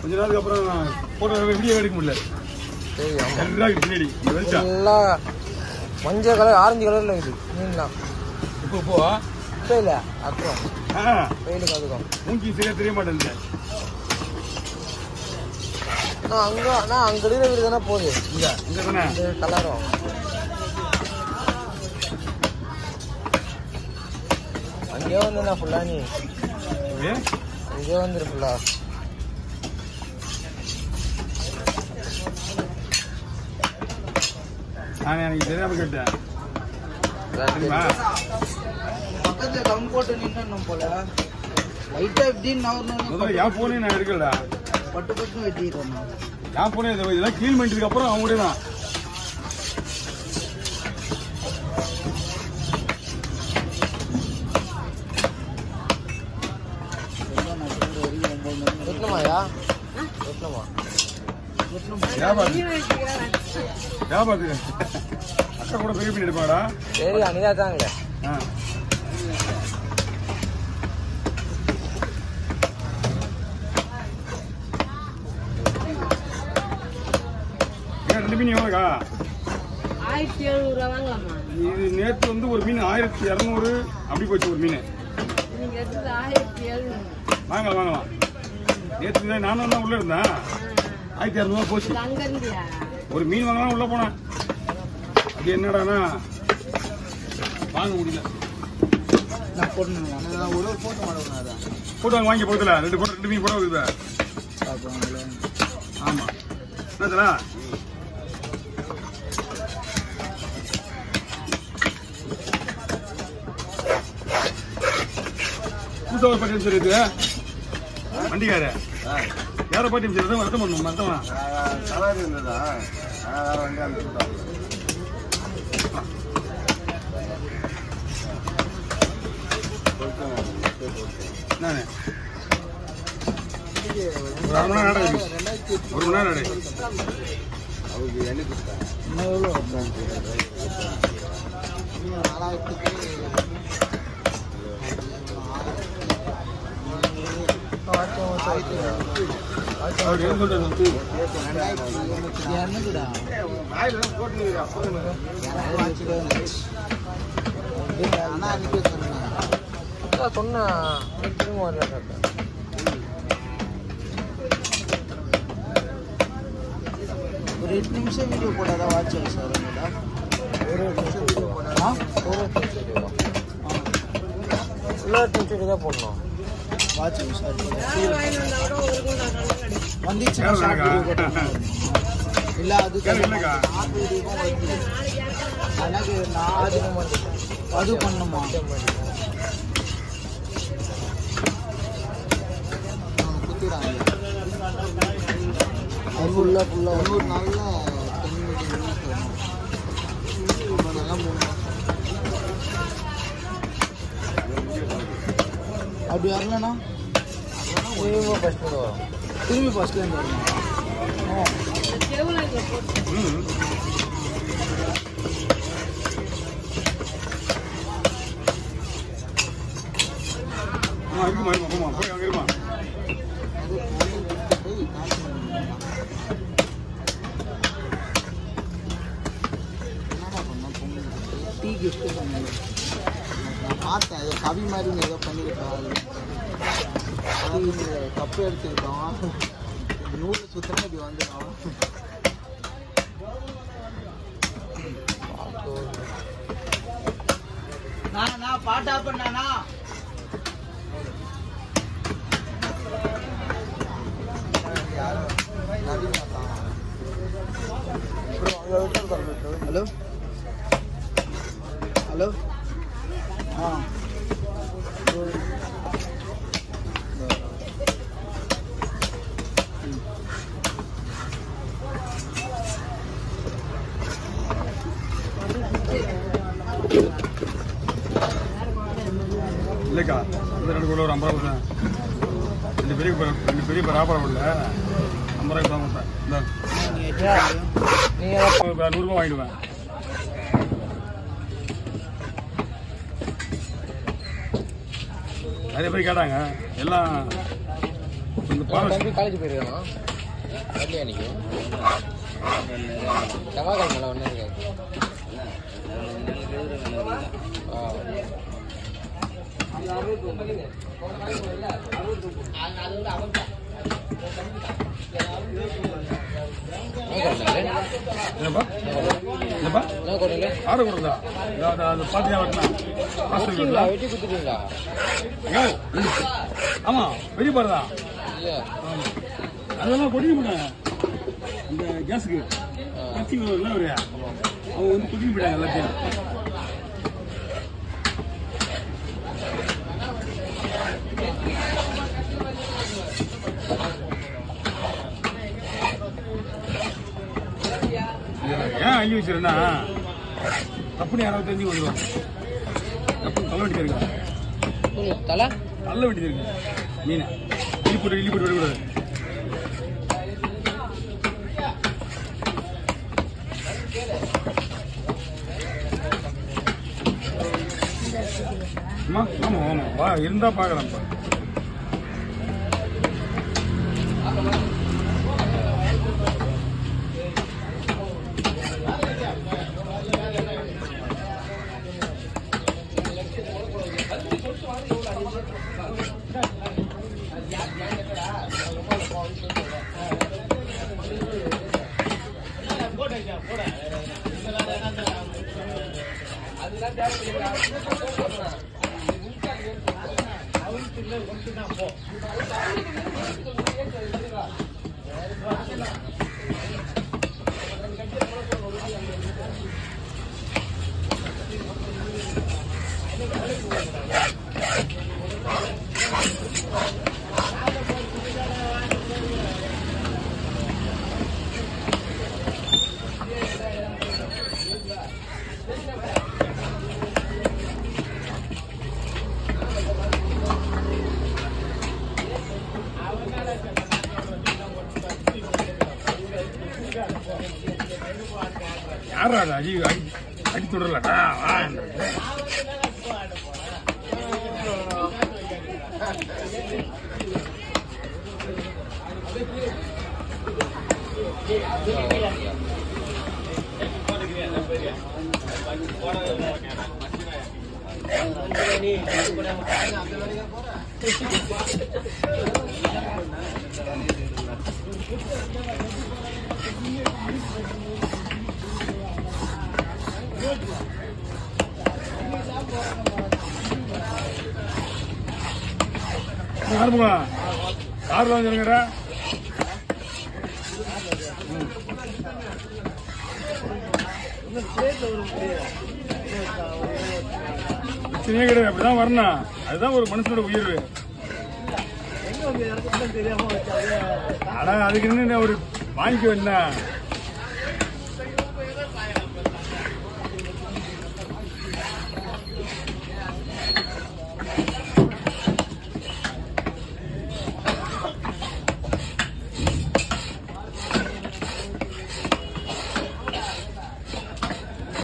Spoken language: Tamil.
கொஞ்ச நாளுக்கு அப்புறம் போட்டோ வீடியோ எடுக்க முடியல சரி ஆமா நல்லா இருக்கு பின்னாடி இந்த வெளிச்சம் நல்லா மஞ்சள் கலர் ஆரஞ்சு கலர்ல இருக்குது மீன்லாம் இப்போ இப்போ இப்போ இல்லை அப்புறம் ஆ வெயிலுக்கு அதுக்கும் மூஞ்சி சரியா தெரிய மாட்டேங்குது நான் அங்கே நான் அங்கே இருக்கிற வீடு தானே போகுது இங்க இங்க தானே இந்த கலரும் அங்கேயே வந்து ஃபுல்லா நீ அப்படியே அங்கேயே வந்துரு ஃபுல்லா நான் எனக்கு தெரியாம கேட்டேன் தெரியுமா பக்கத்துல கம் போட்டு நின்னும் போல லைட்டா இப்படின்னு நவரணும் முதல்ல என் போனே நான் எடுக்கலடா பட்டு பட்டு வெட்டிடுறேன் என் போனே இதை இதெல்லாம் க்ளீன் பண்ணிட்டதுக்கு அப்புறம் அவங்க தான் வெட்டணுமாயா வெட்டணுமா வியாபாரத்துக்கு வியாபாரத்துக்கு அக்கா கூட பெரிய பண்ணி எடுப்பாடா சரி அனிதா தாங்களே ஆ ஏன் ரெண்டு மீன் எவ்வளோக்கா ஆயிரத்தி எழுநூறுவா வாங்கலாமா இது நேற்று வந்து ஒரு மீன் ஆயிரத்தி இரநூறு அப்படி போச்சு ஒரு மீன் நீங்க எடுத்தது ஆயிரத்தி எழுநூறு வாங்கலாம் வாங்கலாம் நேற்று நானும் தான் உள்ள இருந்தேன் ஆயிரத்தி இரநூறுவா போச்சு அங்க இருந்தியா ஒரு மீன் வாங்கலாம் உள்ள போனேன் அது என்னடானா வாங்க முடியல நான் போடணும் நான் ஒரு போட்டு மாட்டேன் அதான் போட்டு வாங்க வாங்கி போகுதுல ரெண்டு போட்டோ ரெண்டு மீன் போட்டோ இருக்குது பார்ப்பாங்களே ஆமா என்னதுடா புதுசா ஒரு பாட்டி அனுப்பிச்சு இருக்கு வண்டிக்கார யார பாட்டி அனுப்பிச்சு வருத்தம் பண்ணும் மருத்துவம் கலர் இருந்ததா நான் வேற வண்டி அனுப்பிச்சுட்டாங்க நானே ஒரு அரை மணி நேரம் நடை ஒரு மணி நேரம் நடை அவருக்கு எண்ணெய் கொடுத்தாங்க இன்னும் எவ்வளோ நாலாயிரத்துக்கு அவர் என்ன சொல்றாரு இரநூறுடா ஆனா அன்னைக்கு சொன்னேன் அதான் சொன்னேன் திரும்ப வரல சார் ஒரு எட்டு நிமிஷம் வீடியோ போடாதான் வாட்ச் ஆகும் சார் உங்களோட ஒரு எட்டு நிமிஷம் வீடியோ போடாதா ஒரு நிமிஷம் ஃபுல்லாக நிமிஷம் தான் போடணும் வாட்ச் ஆகும் சார் வந்துச்சுன்னா கேரளா ஷார்ட் வீடியோ இருக்கா? போட்டு இல்ல அது கேரளா இல்லக்கா? ஷார்ட் வீடியோவும் வருது எனக்கு நான் அது அது பண்ணுமா குத்திடாங்க அது ஃபுல்லாக ஃபுல்லாக ஒரு நாளில் டென் மில்லியன் வியூஸ் வரும் ரொம்ப நல்லா மூணு மாதம் அப்படி வரலண்ணா திரும்ப ஃபஸ்ட் வரும் திரும்பி ஃபஸ்ட்லேருந்து வரணும் ஆ ம் ஆ இருக்குமா இருக்குமா போமா போய் அங்கே இருமா டீ கிஃப்ட் பண்ணல நான் பார்த்தேன் ஏதோ கவி மாதிரி நீ ஏதோ பண்ணியிருக்காங்க கப்பு எடுத்துக்கிட்டோம் நூறு சுத்தமாக இப்படி வந்துடும் நான் நான் பாட்டா பண்ணானா ஹலோ ஹலோ ஆ இல்லைக்கா இந்த ரெண்டு கூட ஒரு ஐம்பது ரூபா கொடுத்தேன். ரெண்டு பெரிய ப- ரெண்டு பெரிய பராபரம் இல்லை ஐம்பது ரூபாய்க்கு தான் கொடுத்தேன் இந்த நீங்கள் ஒரு நூறுரூவா வாங்கிடுவேன் நிறைய பேர் கேட்டாங்க எல்லாம் இந்த பாலம் தம்பி காலேஜ் போயிருக்கானா வரலையா இன்னைக்கு செவ்வாய்க்கிழமை ஒன்றும் இருக்காது ஆ என்னப்பா என்னப்பா என்ன கொடுங்க ஆர்டர் கொடுத்தா அது அது பார்த்தீங்கன்னா வரணும் பாஸ்டர் வெட்டிங்களா வெட்டி கொடுத்துட்டீங்களா ஆமா பெரிய பாரு தான் இல்லையா அதெல்லாம் கொடிக்க மாட்டாங்க இந்த கேஸுக்கு கத்தி இல்லை ஒரு அவங்க வந்து கொடிக்க போயிட்டாங்க எல்லாத்தையும் இதுல ஏன் அள்ளி வச்சிருந்தா தப்புன்னு யாராவது தெரிஞ்சு வந்துடுவாங்க தப்பு தள்ள வேண்டியது இருக்கா சொல்லு, தலை தள்ள வேண்டியது இருக்கு மீனை இள்ளி போட்டு இள்ளி போட்டு விடக்கூடாது ஆமா ஆமா ஆமா வா இருந்தா பாக்கலாம் யாரா அது அடி அடி அடி தொடரலடா வா ஆரம்பமா கார்ல வந்துருங்கடா பிரச்சனையே கிடையாது அப்படிதான் வரணும் அதுதான் ஒரு மனுஷனோட உயர்வு அடா அதுக்கு என்ன ஒரு வாங்கிக்க என்ன